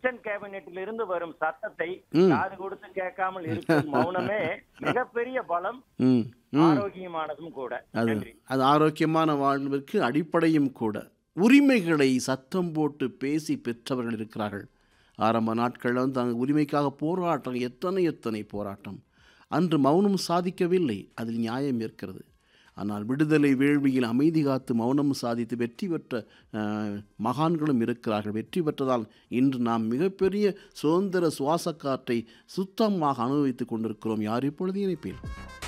Kitchen கேபினெட்டில் இருந்து வரும் சத்தத்தை ம். காது கொடுத்து கேட்காமல் இருக்கும் மௌனமே மிகப்பெரிய பலம் ம் ம் ஆரோக்கியமானதும் கூட அது நன்றி அது ஆரோக்கியமான வாழ்விற்கு அடிப்படையும் கூட உரிமைகளை சத்தம் போட்டு பேசி பெற்றவர்கள் இருக்கிறார்கள் ஆரம்ப நாட்களில் வந்து அந்த உரிமைக்காக போராட்டம் எத்தனை எத்தனை போராட்டம் அன்று மௌனம் சாதிக்கவில்லை அதில் நியாயம் இருக்கிறது ஆனால் விடுதலை வேள்வியில் அமைதி காத்து மௌனம் சாதித்து வெற்றி பெற்ற அஹ், மகான்களும் இருக்கிறார்கள் வெற்றி பெற்றதால் இன்று நாம் மிகப்பெரிய சுதந்திர சுவாச காற்றை சுத்தமாக அனுபவித்துக் கொண்டிருக்கிறோம் யார் இப்பொழுது இணைப்பில்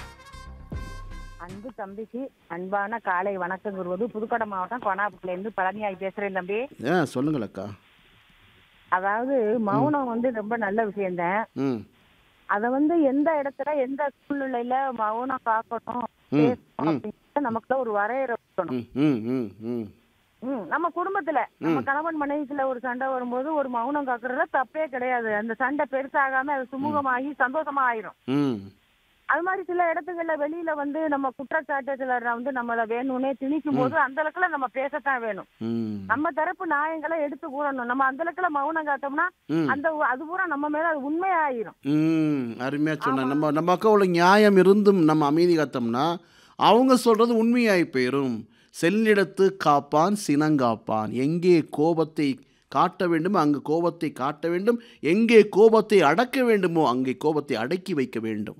அன்பு தம்பிக்கு அன்பான காலை வணக்கம் கூறுவது புதுக்கோட்டை மாவட்டம் கொனாப்புல இருந்து பழனியாய் பேசுறேன் தம்பி ஏ சொல்லுங்கள் அக்கா அதாவது மௌனம் வந்து ரொம்ப நல்ல விஷயம்தான் ம் அத வந்து எந்த இடத்துல எந்த சூழ்நிலையில மௌனம் காக்கணும் ம், பேசணும் ம். அப்படிங்கிறது நமக்குள்ள ஒரு வரையறை இருக்கணும் ம் ம் ம் ம் ம், நம்ம குடும்பத்துல நம்ம கணவன் மனைவிக்குள்ள ஒரு சண்டை வரும்போது ஒரு மௌனம் காக்குறதுல தப்பே கிடையாது அந்த சண்டை பெருசாகாம அது சுமூகமாகி சந்தோஷமா ஆயிரும் ம் அது மாதிரி சில இடத்துகள்ல வெளியில வந்து நம்ம குற்றச்சாட்டு சிலர் வந்து நம்மள வேணும்னே திணிக்கும் போது அந்த அளவுக்குல நம்ம பேசத்தான் வேணும் ம் நம்ம தரப்பு நியாயங்களை எடுத்து கூறணும் நம்ம அந்த அளவுக்குல மௌனம் காத்தோம்னா ம் அந்த உ- அது பூரா நம்ம மேல அது உண்மையாயிரும் ம் அருமையாக சொன்ன நம்ம நம்ம அக்காவோட நியாயம் இருந்தும் நம்ம அமைதி காத்தோம்னா அவங்க சொல்கிறது உண்மையாய் போயிரும் செல்லிடத்து காப்பான் சினங்காப்பான் எங்கே கோபத்தை காட்ட வேண்டுமோ அங்கு கோபத்தை காட்ட வேண்டும் எங்கே கோபத்தை அடக்க வேண்டுமோ அங்கே கோபத்தை அடக்கி வைக்க வேண்டும்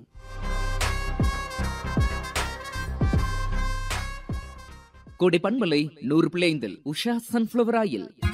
கோடை பண்பலை நூறு பிள்ளைந்தில் உஷா சன்ஃப்ளவர் ஆயில்